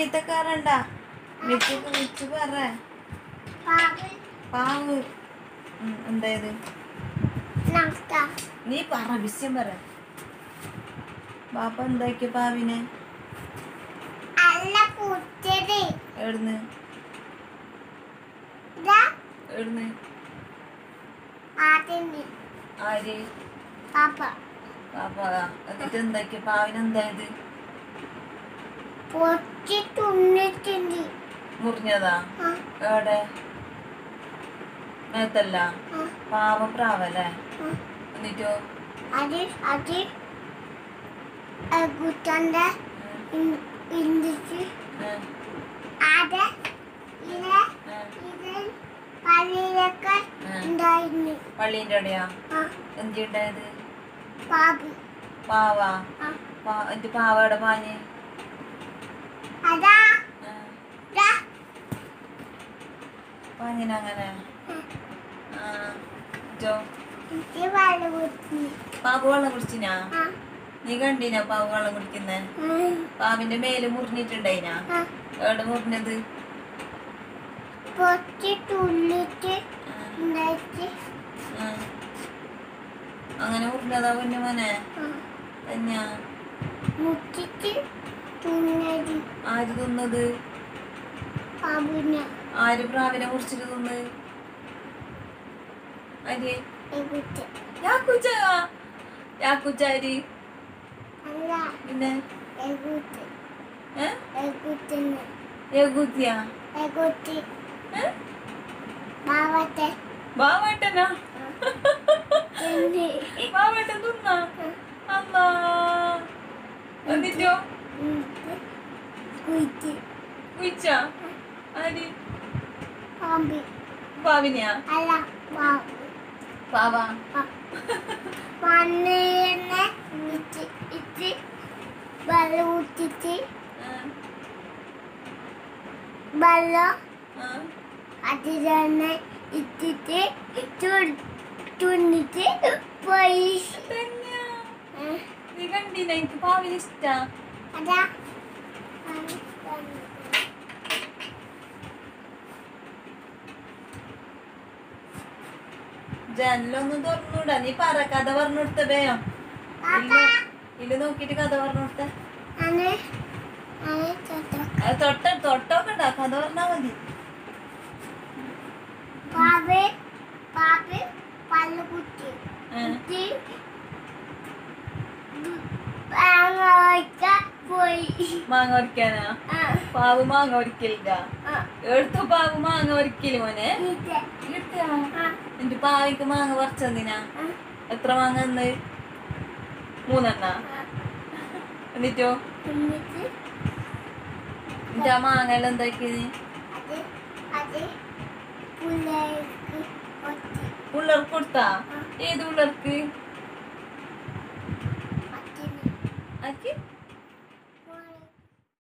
ചീത്തക്കാരണ്ട മിച്ചു മിച്ചു പറ പാവ് പാവ് ഉം, എന്തായത് നക്ക നീ പറ വിസ്യം പറ ബാപ്പ എന്താക്കിയ പാവിനെ അല്ല കുറ്റത് എവിടുന്ന് ഇതാ എവിടുന്ന് ആദ്യമേ ആര് പാപ്പ പാപ്പ എന്നിട്ട് എന്താക്കിയ പാവിന് എന്തായത് പൊട്ടി തുന്നിട്ടുണ്ട് മുറിഞ്ഞതാ ആ, എവിടെ മേത്തല്ല ആ, പാവപ്രാവല്ലേ ആ. എന്നിട്ടോ അത് അത് കുട്ടന്റെ ഉം, ഇന്ത്യക്ക് ഉം, അത് ഇത് ഉം. ഇത് പള്ളിയിലൊക്കെ ഉം. ഉണ്ടായിരുന്നു പള്ളീന്റെ അവിടെയാ ആ എന്തുണ്ടായത് പാപി പാവ ആ പാ എന്നിട്ട് പാവ എവിടെ പാഞ്ഞ് അതാ ഉം. ദാ പാഞ്ഞിന് അങ്ങനെ ആ ജോ ഇത് വെള്ളം കുത്തി പാവ വെള്ളം കുടിച്ചിനാ ആ നീ കണ്ടീനാ പാവ വെള്ളം കുടിക്കുന്നേ ഉം, പാവിന്റെ മേല് മുറിഞ്ഞിട്ടുണ്ടായിനാ ആ എവിടെ മുറിഞ്ഞത് പൊട്ടി തുള്ളിട്ട് ഉം, ഉണ്ടായിട്ട് ഉം. അങ്ങനെ മുറിഞ്ഞതാ പൊന്നു മോനെ ആ, തന്നെയാ മുട്ടിട്ട് തുന്നത് ആര് തിന്നത് പാപിനെ ആര് പ്രാവിനെ മുറിച്ചിട്ട് തിന്ന് ആര് എകുത്ത് യാക്കുച്ച യാക്കുച്ചാരി അല്ല പിന്നെ എകുത്ത് ഏ എകുത്തിന് യകുത്തിയാ എകുത്തി ഏ ബാവത്തെ ബാവേട്ടനാ തിന്ന് ബാവേട്ടൻ തിന്നാ അല്ലാ എന്നിട്ടോ കുയിച്ച് കുയിച്ച ആര് പാമ്പി പാവിനെയാ അല്ല ബാബു പാവ മണ്ണിനെ ഇച്ച് ഇച്ച് വെള്ളം ഊറ്റിച്ച് ആ, വെള്ളം ആ. അതിൽ തന്നെ ഇട്ടിട്ട് തു- തുന്നിട്ട് പോയി തന്നെയാ ഏ, നീ കണ്ടില്ല എനിക്ക് പാവിന് ഇഷ്ടാ അതാ ജനലൊന്നും തുറന്നൂടാ നീ പറ കഥ പറഞ്ഞു കൊടുത്ത വേയോ പാപ്പ ഇല്ല നോക്കിട്ട് കഥ പറഞ്ഞു കൊടുത്ത അനെ അനെ തൊട്ടോ അത് തൊട്ട തൊട്ടൊക്കെ ഉണ്ടാ കഥ പറഞ്ഞാ മതി പാപ്പ പാപ്പ പല്ല് കുത്തി ഏ, കുത്തി അങ്ങോട്ട് പോയി മാങ്ങ ഒരിക്കാനാ ആ, പാവ് മാങ്ങ ഒരിക്കലില്ല ആ, എടുത്തു പാവ് മാങ്ങ ഒരിക്കല് മോനെ ഇത്. എടുത്താ ആ, എന്റെ പാവിക്ക് മാങ്ങ പറിച്ചെന്തിനാ ആ, എത്ര മാങ്ങ എന്ന് മൂന്നെണ്ണ ആ. എന്നിട്ടോ എന്നിട്ട് എന്നിട്ട് ആ മാങ്ങ എല്ലാം എന്താക്കിയത് അത് അത് പിള്ളേർക്ക് ഒത്തി പിള്ളേർക്ക് കൊടുത്താ ഏത് പിള്ളേർക്ക് ആ